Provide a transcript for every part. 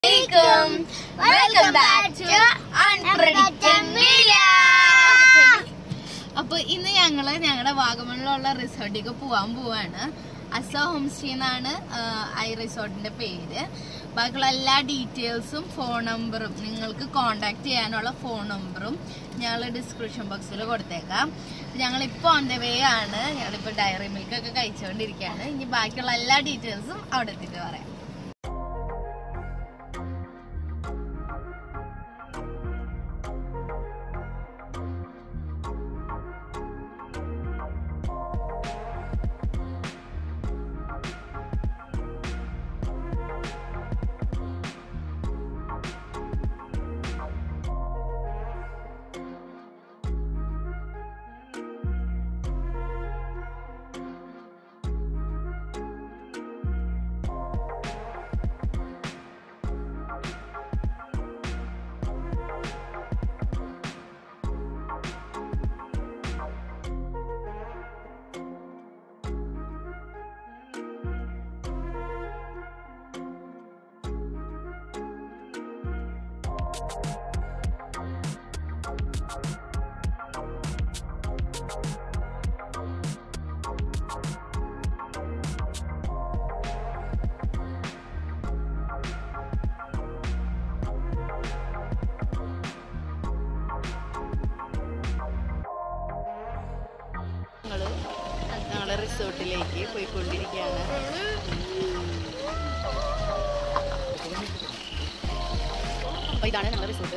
അലൈക്കും welcome back to അൺപ്രഡിക്റ്റഡ് അപ്പൊ ഇന്ന് ഞങ്ങള് ഞങ്ങളുടെ വാഗമണിലുള്ള റിസോർട്ടിലേക്ക് പോവാൻ പോവാണ് അസ ഹോം സ്റ്റേ എന്നാണ് ഐ റിസോർട്ടിന്റെ പേര് ബാക്കിയുള്ള എല്ലാ ഡീറ്റെയിൽസും ഫോൺ നമ്പറും നിങ്ങൾക്ക് കോണ്ടാക്ട് ചെയ്യാനുള്ള ഫോൺ നമ്പറും ഞങ്ങൾ ഡിസ്ക്രിപ്ഷൻ ബോക്സിൽ കൊടുത്തേക്കാം ഞങ്ങൾ ഇപ്പോൾ ഓൺ ദ വേ ആണ് ഞങ്ങളിപ്പോൾ ഡയറി മിൽക്ക് ഒക്കെ കഴിച്ചുകൊണ്ടിരിക്കുകയാണ് ഇനി ബാക്കിയുള്ള എല്ലാ ഡീറ്റെയിൽസും അവിടെ എത്തിയിട്ട് പറയാം ഞങ്ങള് ഞങ്ങളെ റിസോർട്ടിലേക്ക് പോയിക്കൊണ്ടിരിക്കുകയാണ് അപ്പൊ ഇതാണ് ഞങ്ങളുടെ റിസോർട്ട്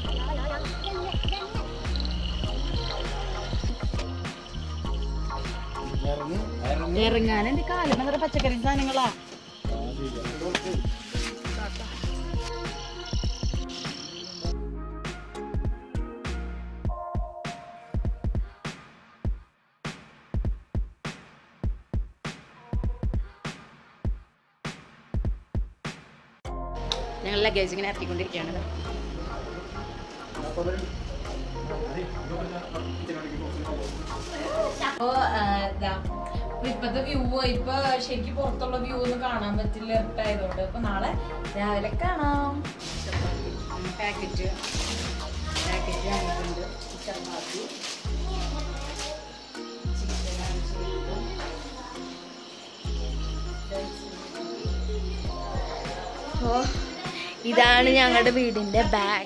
ഇറങ്ങാൻ എന്റെ കാലം എത്ര പച്ചക്കറി സാധനങ്ങളാ ഞങ്ങൾ ലഗേജ് ഇങ്ങനെ ഇറക്കിക്കൊണ്ടിരിക്കുകയാണ് അപ്പൊ ഇതാ ഇപ്പൊ ഇപ്പത്തെ വ്യൂ ഇപ്പൊ ശരിക്കും പുറത്തുള്ള വ്യൂ ഒന്നും കാണാൻ പറ്റില്ല ഇരുട്ടായതുകൊണ്ട് അപ്പൊ നാളെ രാവിലെ കാണാം പാക്കറ്റ് പാക്കറ്റ് വാങ്ങിയിട്ടുണ്ട് ചപ്പാത്തി ചിക്കൻ വാങ്ങിച്ചിട്ടുണ്ട് ഇതാണ് ഞങ്ങളുടെ വീടിന്റെ ബാക്ക്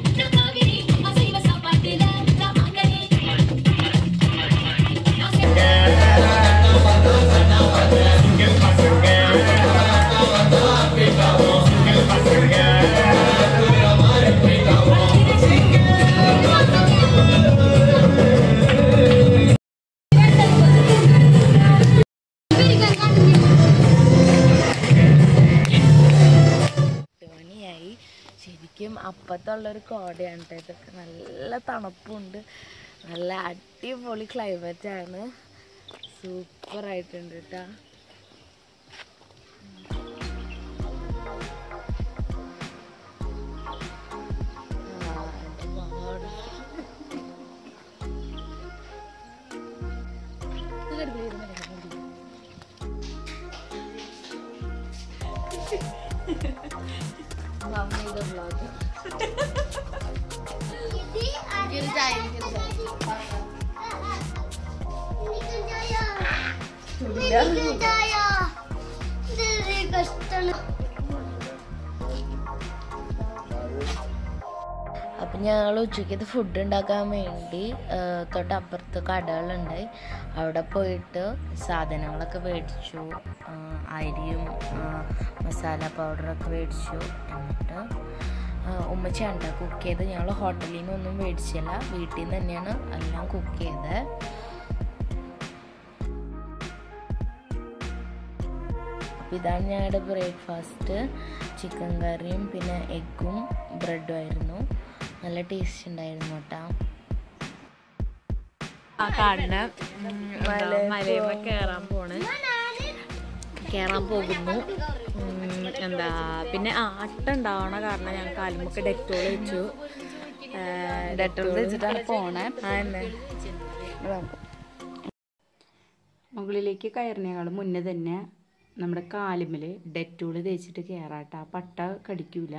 മണിയായി ശരിക്കും അപ്പത്തുള്ളൊരു കോടയാണ് കേട്ടോ ഇതൊക്കെ നല്ല തണുപ്പുണ്ട് നല്ല അടിപൊളി ക്ലൈമറ്റ് ആണ് സൂപ്പർ ആയിട്ടുണ്ട് കേട്ടോ മമ്മിയുടെ വ്ളോഗ് എനിക്കൊരു ചായ എനിക്കൊരു ചായ അപ്പം ഞങ്ങൾ ഉച്ചയ്ക്കത്തെ ഫുഡ് ഉണ്ടാക്കാൻ വേണ്ടി ആ, തൊട്ടപ്പുറത്ത് കടകളുണ്ടായി അവിടെ പോയിട്ട് സാധനങ്ങളൊക്കെ മേടിച്ചു ആ, അരിയും ആ, മസാല പൗഡറൊക്കെ മേടിച്ചു എന്നിട്ട് ആ, ഉമ്മച്ചിയാണ് ട്ടോ കുക്ക് ചെയ്ത് ഞങ്ങൾ ഹോട്ടലിൽ നിന്നൊന്നും മേടിച്ചില്ല വീട്ടിൽ നിന്ന് തന്നെയാണ് എല്ലാം കുക്ക് ചെയ്തത് അപ്പോൾ ഇതാണ് ഞങ്ങളുടെ ബ്രേക്ക്ഫാസ്റ്റ് ചിക്കൻ കറിയും പിന്നെ എഗ്ഗും ബ്രെഡും ആയിരുന്നു നല്ല ടേസ്റ്റ് ഉണ്ടായിരുന്നു കേട്ടോ ആ കാണുന്ന മലയമ്മ കേറാൻ പോണ് കേറാൻ പോകുന്നു ഉം, എന്താ പിന്നെ ആ അട്ട ഉണ്ടാവണ കാരണം ഞാൻ കാലുമൊക്കെ ഡെറ്റോൾ വെച്ചു ഡെറ്റോൾ വെച്ചിട്ടാണ് പോണേ ആ തന്നെ മുകളിലേക്ക് കയറിനേക്കാൾ മുന്നേ തന്നെ നമ്മുടെ കാലുമ്മൽ ഡെറ്റോൾ തേച്ചിട്ട് കയറാട്ട ആ പട്ട കടിക്കൂല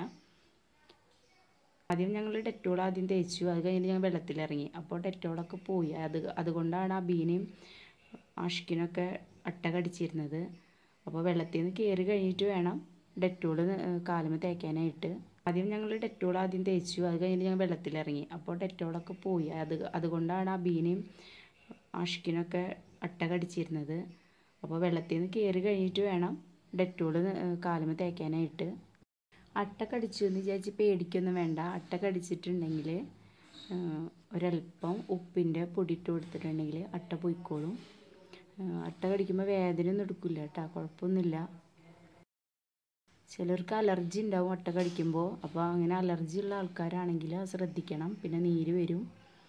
ആദ്യം ഞങ്ങൾ ഡെറ്റോൾ ആദ്യം തേച്ചു അത് കഴിഞ്ഞ് ഞങ്ങൾ വെള്ളത്തിലിറങ്ങി അപ്പോൾ ഡെറ്റോളൊക്കെ പോയി അത് അതുകൊണ്ടാണ് ആ ബീനയും ആഷിക്കിനൊക്കെ അട്ട കടിച്ചിരുന്നത് അപ്പോൾ വെള്ളത്തിൽ നിന്ന് കയറി കഴിഞ്ഞിട്ട് വേണം ഡെറ്റോൾ കാലുമ്മ തേക്കാനായിട്ട് ആദ്യം ഞങ്ങൾ ഡെറ്റോൾ ആദ്യം തേച്ചു അത് കഴിഞ്ഞ് ഞങ്ങൾ വെള്ളത്തിലിറങ്ങി അപ്പോൾ ഡെറ്റോളൊക്കെ പോയി അത് അതുകൊണ്ടാണ് ആ ബീനയും ആഷിക്കിനൊക്കെ അട്ട കടിച്ചിരുന്നത് അപ്പോൾ വെള്ളത്തിൽ നിന്ന് കയറി കഴിഞ്ഞിട്ട് വേണം ഡെറ്റോൾ കാലുമ്മ തേക്കാനായിട്ട് അട്ട കടിച്ചു എന്ന് വിചാരിച്ച് പേടിക്കൊന്നും വേണ്ട അട്ട കടിച്ചിട്ടുണ്ടെങ്കിൽ ഒരല്പം ഉപ്പിൻ്റെ പൊടിയിട്ട് കൊടുത്തിട്ടുണ്ടെങ്കിൽ അട്ട പൊയ്ക്കോളും ആ, അട്ട കടിക്കുമ്പോൾ വേദന ഒന്നും എടുക്കില്ല കേട്ടോ കുഴപ്പമൊന്നുമില്ല ചിലർക്ക് അലർജി ഉണ്ടാവും അട്ട കടിക്കുമ്പോൾ അപ്പോൾ അങ്ങനെ അലർജി ഉള്ള ആൾക്കാരാണെങ്കിൽ അത് ശ്രദ്ധിക്കണം പിന്നെ നീര് വരും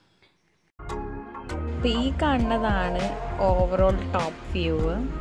അപ്പോൾ ഈ കാണുന്നതാണ് ഓവറോൾ ടോപ്പ് വ്യൂ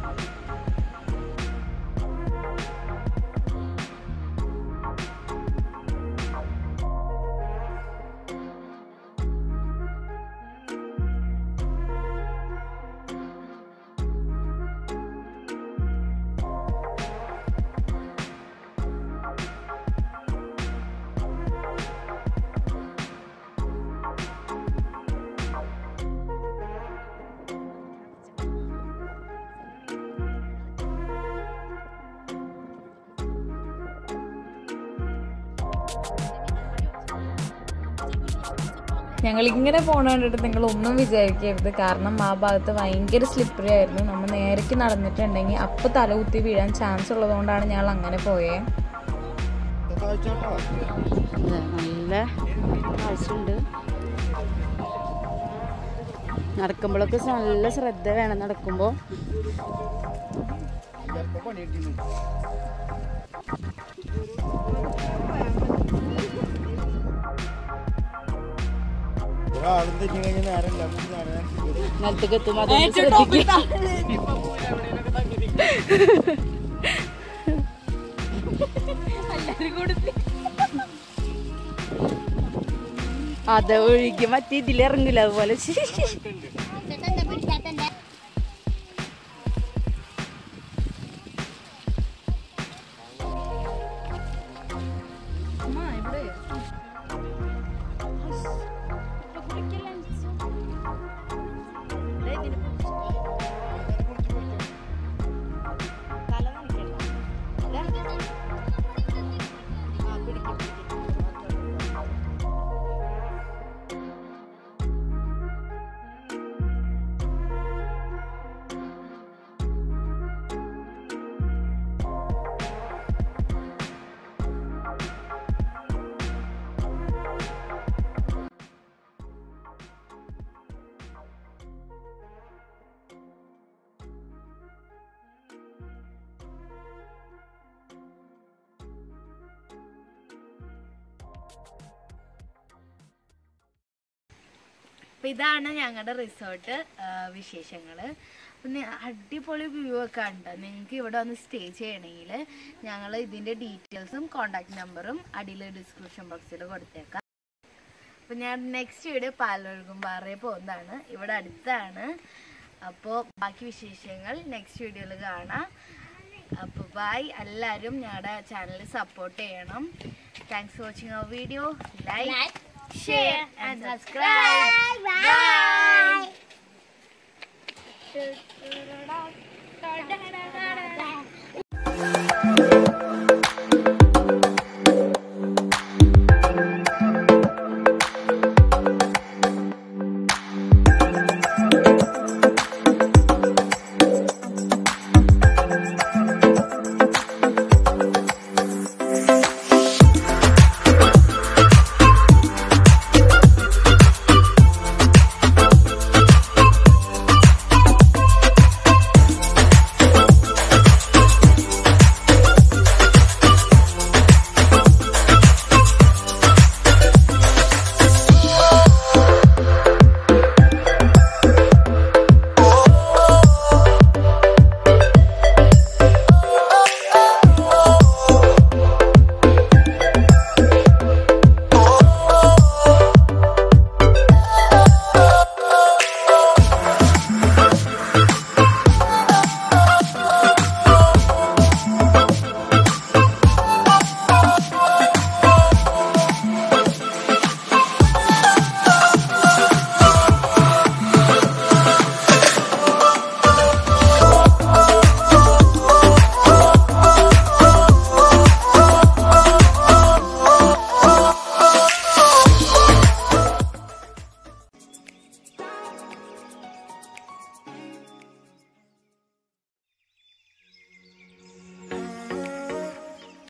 ഞങ്ങൾ ഇങ്ങനെ പോണ കണ്ടിട്ട് നിങ്ങൾ ഒന്നും വിചാരിക്കരുത് കാരണം ആ ഭാഗത്ത് ഭയങ്കര സ്ലിപ്പറി ആയിരുന്നു നമ്മൾ നേരേക്ക് നടന്നിട്ടുണ്ടെങ്കിൽ അപ്പോൾ തലകുത്തി വീഴാൻ ചാൻസ് ഉള്ളതുകൊണ്ടാണ് ഞങ്ങൾ അങ്ങനെ പോയേ അതെ, നല്ല കാഴ്ചയുണ്ട് നടക്കുമ്പോഴൊക്കെ നല്ല ശ്രദ്ധ വേണം നടക്കുമ്പോൾ ഒരാളും തെറ്റി കഴിഞ്ഞാൽ നേരമില്ല നമുക്ക് നേരെ നിലത്തേക്ക് എത്തുമ്പോൾ അതൊന്ന് ശ്രദ്ധിക്കുക അത് ഒഴുകി മറ്റേ ഇതിലിറങ്ങില്ല അതുപോലെ അപ്പൊ ഇതാണ് ഞങ്ങളുടെ റിസോർട്ട് വിശേഷങ്ങള് പിന്നെ അടിപൊളി വ്യൂ ഒക്കെ ഉണ്ട് നിങ്ങൾക്ക് ഇവിടെ വന്ന് സ്റ്റേ ചെയ്യണമെങ്കിൽ ഞങ്ങൾ ഇതിന്റെ ഡീറ്റെയിൽസും കോണ്ടാക്ട് നമ്പറും അടിയിൽ ഡിസ്ക്രിപ്ഷൻ ബോക്സിൽ കൊടുത്തേക്കാം അപ്പൊ ഞാൻ നെക്സ്റ്റ് വീഡിയോ പാലൊഴുകുംപാറയെ പോകുന്നതാണ് ഇവിടെ അടുത്താണ് അപ്പോൾ ബാക്കി വിശേഷങ്ങൾ നെക്സ്റ്റ് വീഡിയോയിൽ കാണാം അപ്പോൾ ബൈ എല്ലാവരും ഞങ്ങളുടെ ചാനൽ സപ്പോർട്ട് ചെയ്യണം thanks for watching our video like share and subscribe by